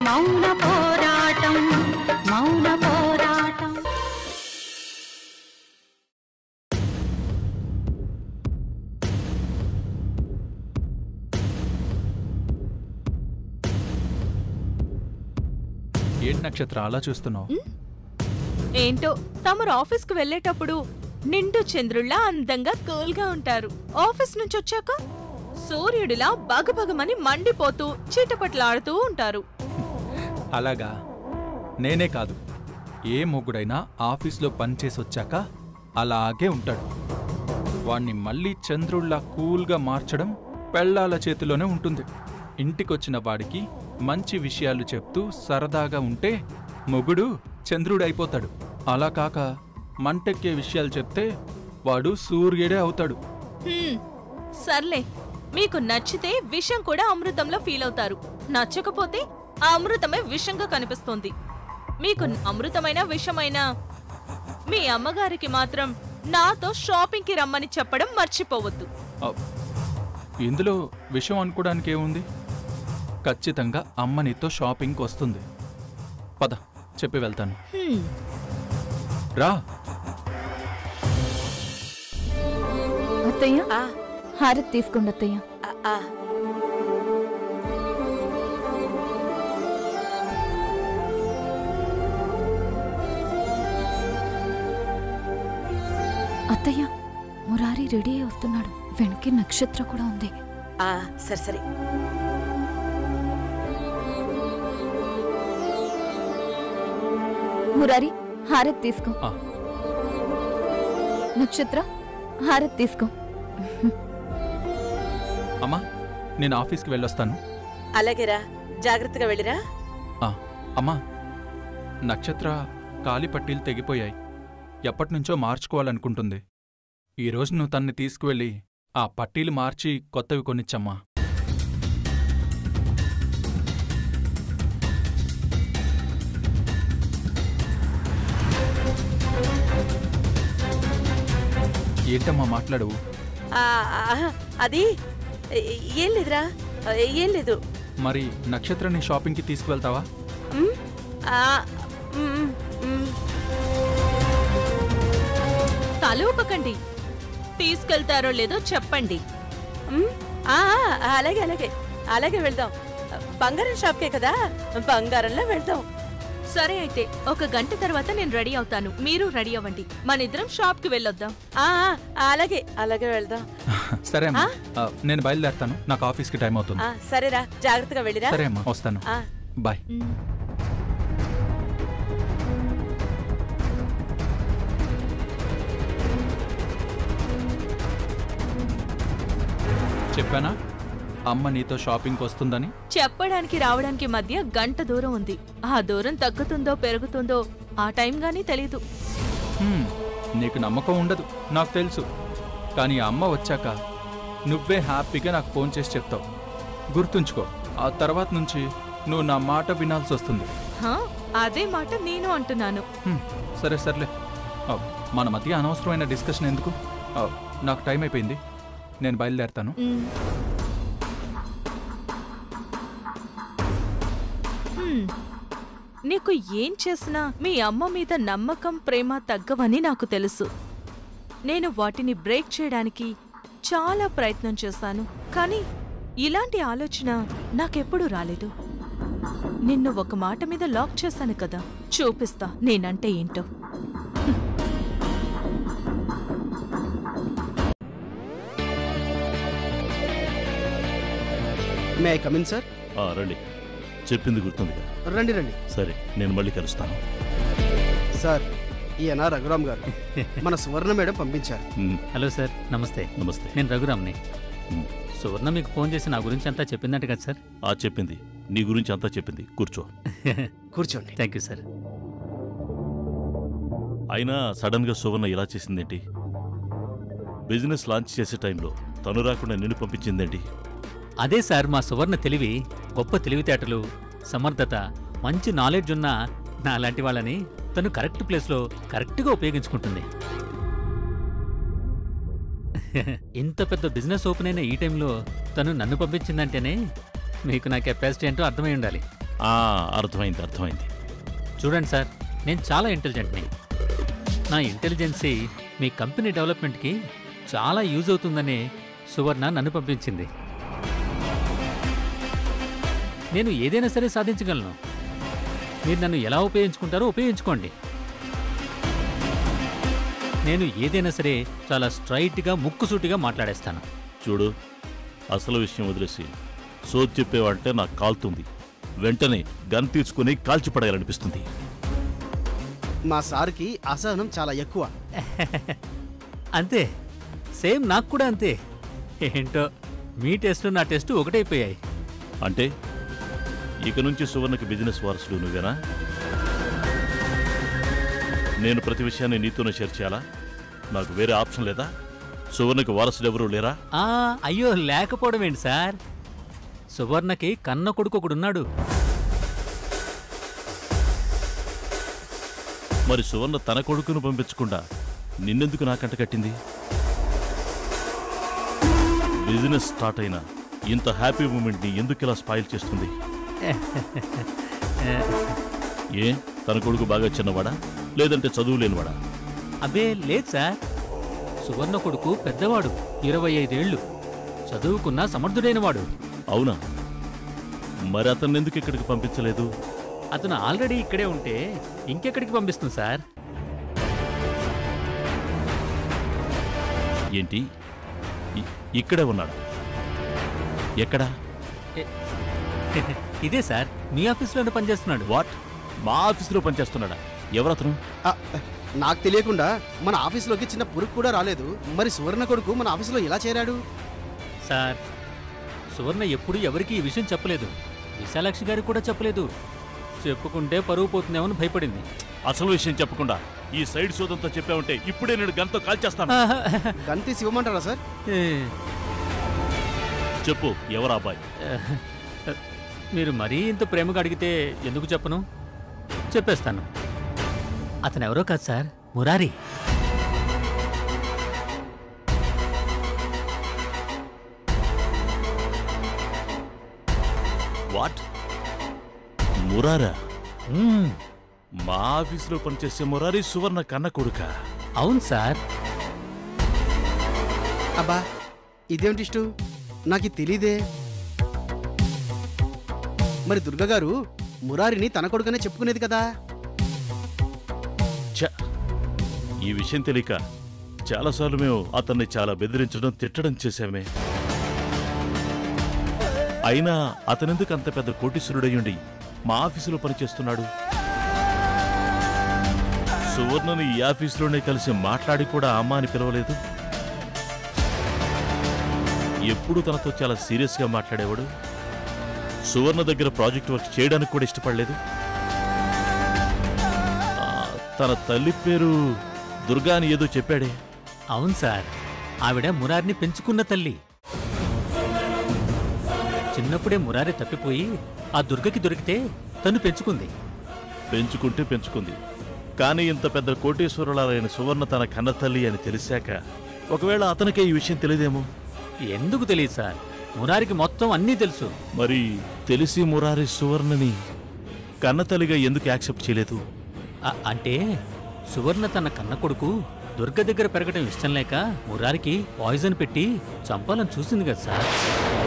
మౌన పోరాటం మౌన పోరాటం ఏంటి నక్షత్ర అలా చూస్తున్నావు ఏంటో తమరు ఆఫీస్కు వెళ్ళేటప్పుడు నిండు చంద్రుల్లా అందంగా కూల్గా ఉంటారు ఆఫీస్ నుంచి వచ్చాక సూర్యుడిలా బగబగమని మండిపోతూ చీటపట్లాడుతూ ఉంటారు అలాగా నేనే కాదు ఏ మొగుడైనా ఆఫీస్లో పనిచేసి వచ్చాక అలాగే ఉంటాడు వాణ్ణి మళ్ళీ చంద్రుళ్లా కూల్గా మార్చడం పెళ్ళాల చేతిలోనే ఉంటుంది ఇంటికొచ్చిన వాడికి మంచి విషయాలు చెప్తూ సరదాగా ఉంటే మొగుడు చంద్రుడైపోతాడు అలా కాక మంటెక్కే విషయాలు చెప్తే వాడు సూర్యుడే అవుతాడు హ్మ్, సర్లే మీకు నచ్చితే విషం కూడా అమృతంలో ఫీల్ అవుతారు నచ్చకపోతే ఆ అమృతమే విషంగా కనిపిస్తుంది మీకు అమృతమైన విషమైన మీ అమ్మగారికి మాత్రం నాతో షాపింగ్కి రమ్మని చెప్పడం మర్చిపోవద్దు ఆ, ఇందులో విషయం అనుకోవడానికి ఏముంది ఖచ్చితంగా అమ్మ నీతో షాపింగ్కి వస్తుంది పద చెప్పి వెళ్తాను హ్మ్, రా అత్తయ్య ఆ, హారతి తీసుకోండి అత్తయ్య ఆ, ఆ. అత్తయ్య మురారి రెడీ అయి వస్తున్నాడు వెనక్కి నక్షత్ర కూడా ఉంది ఆ, సరే సరే మురారి హారతి తీసుకో ఆ, నక్షత్ర హారతి తీసుకో అమ్మా నేను ఆఫీస్కి వెళ్ళొస్తాను అలాగేరా జాగ్రత్తగా వెళ్ళిరా ఆ, అమ్మా నక్షత్ర కాలి పట్టీలు తెగిపోయాయి ఎప్పటినుంచో మార్చుకోవాలనుకుంటుంది ఈరోజు నువ్వు తన్ని తీసుకువెళ్ళి ఆ పట్టీలు మార్చి కొత్తవి కొనిచ్చమ్మా ఏంటమ్మా మాట్లాడవు ఆ, ఆ, అది ఏ- ఏం లేదురా ఏం లేదు మరి నక్షత్రని షాపింగ్కి తీసుకువెళ్తావా ఉమ్, ఆ, ఉమ్, ఉమ్. తల ఊపకండి తీసుకెళ్తారో లేదో చెప్పండి ఉమ్, ఆ, ఆ, అలాగే అలాగే అలాగే వెళ్దాం బంగారం షాప్కే కదా బంగారంలో వెళ్దాం సరే అయితే ఒక గంట తర్వాత నేను రెడీ అవుతాను మీరు రెడీ అవ్వండి మన ఇద్దరం షాప్ కి వెళ్ళొద్దాం ఆ, ఆ, అలాగే అలాగే వెళ్దాం సరే అమ్మా ఆ, నేను బయలుదేరతాను నాకు ఆఫీస్కి టైం అవుతుంది ఆ, సరేరా జాగ్రత్తగా వెళ్ళిరా సరే అమ్మా వస్తాను ఆ, బాయ్ మ్, చెప్పానా అమ్మ నీతో షాపింగ్కి వస్తుందని చెప్పడానికి రావడానికి మధ్య గంట దూరం ఉంది ఆ దూరం తగ్గుతుందో పెరుగుతుందో ఆ టైం గానీ తెలీదు హ్మ్, నీకు నమ్మకం ఉండదు నాకు తెలుసు కానీ అమ్మ వచ్చాక నువ్వే హ్యాపీగా నాకు ఫోన్ చేసి చెప్తావు గుర్తుంచుకో ఆ తర్వాత నుంచి నువ్వు నా మాట వినాల్సి వస్తుంది హా, అదే మాట నేను అంటున్నాను హ్మ్, సరే సర్లే ఆ, మన మధ్య అనవసరమైన డిస్కషన్ ఎందుకు ఆ, నాకు టైం అయిపోయింది నేను బయలుదేరతాను మ్. హ్మ్. నీకు ఏం చేసినా మీ అమ్మ మీద నమ్మకం ప్రేమ తగ్గవని నాకు తెలుసు నేను వాటిని బ్రేక్ చేయడానికి చాలా ప్రయత్నం చేశాను కానీ ఇలాంటి ఆలోచన నాకెప్పుడూ రాలేదు నిన్ను ఒక మాట మీద లాక్ చేశాను కదా చూపిస్తా నేనంటే ఏంటో మే ఐ కమిన్ సార్ ఆ, రండి చెప్పింది గుర్తుంది కదా రండి రండి సరే నేను మళ్ళీ కలుస్తాను సార్ ఈయన రఘురామ్ గారు మన సువర్ణ మేడం పంపించారు మ్, హలో సార్ నమస్తే నమస్తే నేను రఘురామ్ని మ్, సువర్ణ మీకు ఫోన్ చేసి నా గురించి అంతా చెప్పిందంట కదా సార్ ఆ చెప్పింది నీ గురించి అంతా చెప్పింది కూర్చో కూర్చోండి థ్యాంక్ యూ సార్ అయినా సడన్ గా సువర్ణ ఇలా చేసిందేంటి బిజినెస్ లాంచ్ చేసే టైంలో తను రాకుండా నిన్ను పంపించిందేంటి అదే సార్ మా సువర్ణ తెలివి గొప్ప తెలివితేటలు సమర్థత మంచి నాలెడ్జ్ ఉన్న నా లాంటి వాళ్ళని తను కరెక్ట్ ప్లేస్లో కరెక్ట్గా ఉపయోగించుకుంటుంది ఇంత పెద్ద బిజినెస్ ఓపెన్ అయిన ఈ టైంలో తను నన్ను పంపించిందంటేనే మీకు నా కెపాసిటీ ఏంటో అర్థమై ఉండాలి ఆ, అర్థమైంది అర్థమైంది చూడండి సార్ నేను చాలా ఇంటెలిజెంట్ని నా ఇంటెలిజెన్సీ మీ కంపెనీ డెవలప్మెంట్కి చాలా యూజ్ అవుతుందని సువర్ణ నన్ను పంపించింది నేను ఏదైనా సరే సాధించగలను మీరు నన్ను ఎలా ఉపయోగించుకుంటారో ఉపయోగించుకోండి నేను ఏదైనా సరే చాలా స్ట్రైట్గా ముక్కుసూటిగా మాట్లాడేస్తాను చూడు అసలు విషయం వదిలేసి సోది చెప్పేవంటే నాకు కాలుతుంది వెంటనే గన్ తీసుకుని కాల్చి పడేయాలనిపిస్తుంది మా సార్కి అసహనం చాలా ఎక్కువ అంతే సేమ్ నాకు కూడా అంతే ఏంటో మీ టెస్ట్ నా టెస్ట్ ఒకటైపోయాయి అంటే ఇక నుంచి సువర్ణకి బిజినెస్ వారసుడు నువ్వేనా నేను ప్రతి విషయాన్ని నీతోనే షేర్ చేయాలా నాకు వేరే ఆప్షన్ లేదా సువర్ణకి వారసుడు ఎవరూ లేరా ఆ అయ్యో లేకపోవడం ఏంటి సార్ సువర్ణకి కన్న కొడుకు ఒకడున్నాడు మరి సువర్ణ తన కొడుకును పంపించకుండా నిన్నెందుకు నాకంట కట్టింది బిజినెస్ స్టార్ట్ అయిన ఇంత హ్యాపీ మూమెంట్ని ఎందుకు ఇలా స్పాయిల్ చేస్తుంది ఏ తన కొడుకు బాగా చిన్నవాడా లేదంటే చదువు లేనివాడా అబే లేదు సార్ సువర్ణ కొడుకు పెద్దవాడు ఇరవై ఐదేళ్లు చదువుకున్న సమర్థుడైనవాడు అవునా మరి అతన్ని ఎందుకు ఇక్కడికి పంపించలేదు అతను ఆల్రెడీ ఇక్కడే ఉంటే ఇంకెక్కడికి పంపిస్తుంది సార్ ఏంటి ఇ- ఇక్కడే ఉన్నాడా ఎక్కడా ఇదే సార్ మీ ఆఫీస్లోనే పనిచేస్తున్నాడు వాట్ మా ఆఫీసులో పనిచేస్తున్నాడా ఎవరతను ఆ, నాకు తెలియకుండా మన ఆఫీస్లోకి చిన్న పురుగు కూడా రాలేదు మరి సువర్ణ కొడుకు మన ఆఫీస్లో ఎలా చేరాడు సార్ సువర్ణ ఎప్పుడు ఎవరికీ ఈ విషయం చెప్పలేదు విశాలాక్షి గారికి కూడా చెప్పలేదు చెప్పుకుంటే పరువు పోతుందేమని భయపడింది అసలు విషయం చెప్పకుండా ఈ సైడ్ సోదంతో చెప్పావంటే ఇప్పుడే నేను గంతో కాల్చేస్తాను గంతి శివమంటారా సార్ ఏ, చెప్పు ఎవరా అబ్బాయి మీరు మరీ ఇంత ప్రేమగా అడిగితే ఎందుకు చెప్పను చెప్పేస్తాను అతను ఎవరో కాదు సార్ మురారి వాట్ మురారా మ్మ్, మా ఆఫీసులో పనిచేసే మురారి సువర్ణ కన్న కొడుక అవును సార్ అబ్బా ఇదేమిటి ఇష్టు నాకు ఇది తెలీదే మరి దుర్గ గారు మురారిని తన కొడుకనే చెప్పుకునేది కదా ఛ! ఈ విషయం తెలియక చాలాసార్లు మేము అతన్ని చాలా బెదిరించడం తిట్టడం చేశామే అయినా అతనెందుకు అంత పెద్ద కోటీశ్వరుడయ్యుండి మా ఆఫీసులో పనిచేస్తున్నాడు సువర్ణని ఈ ఆఫీసులోనే కలిసి మాట్లాడి కూడా అమ్మ అని పిలవలేదు ఎప్పుడు తనతో చాలా సీరియస్గా మాట్లాడేవాడు సువర్ణ దగ్గర ప్రాజెక్ట్ వర్క్ చేయడానికి కూడా ఇష్టపడలేదు ఆ, తన తల్లి పేరు దుర్గా అని ఏదో చెప్పాడే అవును సార్ ఆవిడ మురారిని పెంచుకున్న తల్లి చిన్నప్పుడే మురారి తప్పిపోయి ఆ దుర్గకి దొరికితే తను పెంచుకుంది పెంచుకుంటే పెంచుకుంది కానీ ఇంత పెద్ద కోటేశ్వరులైన సువర్ణ తన కన్న తల్లి అని తెలిసాక ఒకవేళ అతనికే ఈ విషయం తెలియదేమో ఎందుకు తెలియదు సార్ మురారికి మొత్తం అన్నీ తెలుసు మరి తెలిసి మురారి సువర్ణని కన్నతల్లిగా ఎందుకు యాక్సెప్ట్ చేయలేదు అ- అంటే సువర్ణ తన కన్న కొడుకు దుర్గ దగ్గర పెరగడం ఇష్టం లేక మురారికి పాయిజన్ పెట్టి చంపాలని చూసింది కదా సార్